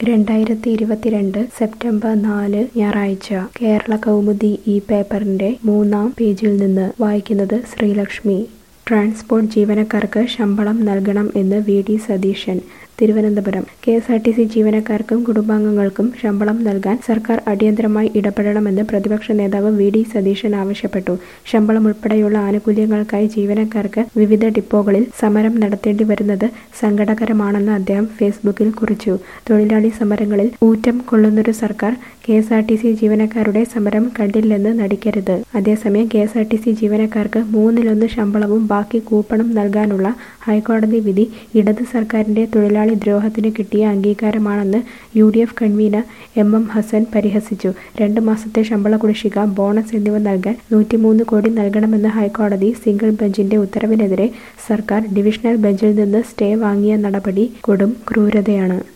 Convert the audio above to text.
രണ്ടായിരത്തി ഇരുപത്തിരണ്ട് സെപ്റ്റംബർ നാല് ഞായറാഴ്ച കേരള കൗമുദി ഈ പേപ്പറിന്റെ മൂന്നാം പേജിൽ നിന്ന് വായിക്കുന്നത് ശ്രീലക്ഷ്മി ട്രാൻസ്പോർട്ട് ജീവനക്കാർക്ക് ശമ്പളം നൽകണം എന്ന് V D Satheesan Thiruvananthapuram K S R T C ജീവനക്കാർക്കും കുടുംബാംഗങ്ങൾക്കും ശമ്പളം നൽകാൻ സർക്കാർ അടിയന്തരമായി ഇടപെടണമെന്ന് പ്രതിപക്ഷ നേതാവ് വി ഡി സതീശൻ ആവശ്യപ്പെട്ടു ശമ്പളം ഉൾപ്പെടെയുള്ള ആനുകൂല്യങ്ങൾക്കായി ജീവനക്കാർക്ക് വിവിധ ഡിപ്പോകളിൽ സമരം നടത്തേണ്ടി വരുന്നത് സങ്കടകരമാണെന്ന് അദ്ദേഹം ഫേസ്ബുക്കിൽ കുറിച്ചു തൊഴിലാളി സമരങ്ങളിൽ ഊറ്റം കൊള്ളുന്നൊരു സർക്കാർ K S R T C ജീവനക്കാരുടെ സമരം കണ്ടില്ലെന്ന് നടിക്കരുത് അതേസമയം K S R T C ജീവനക്കാർക്ക് മൂന്നിലൊന്ന് ശമ്പളവും ബാക്കി കൂപ്പണും നൽകാനുള്ള ഹൈക്കോടതി വിധി ഇടത് സർക്കാരിന്റെ തൊഴിലാളി ദ്രോഹത്തിന് കിട്ടിയ അംഗീകാരമാണെന്ന് U D F convener M M Hassan പരിഹസിച്ചു രണ്ട് മാസത്തെ ശമ്പള കുടിശ്ശിക ബോണസ് എന്നിവ നൽകാൻ നൂറ്റിമൂന്ന് കോടി നൽകണമെന്ന ഹൈക്കോടതി സിംഗിൾ ബെഞ്ചിന്റെ ഉത്തരവിനെതിരെ സർക്കാർ ഡിവിഷണൽ ബെഞ്ചിൽ നിന്ന് സ്റ്റേ വാങ്ങിയ നടപടി കൊടും ക്രൂരതയാണ്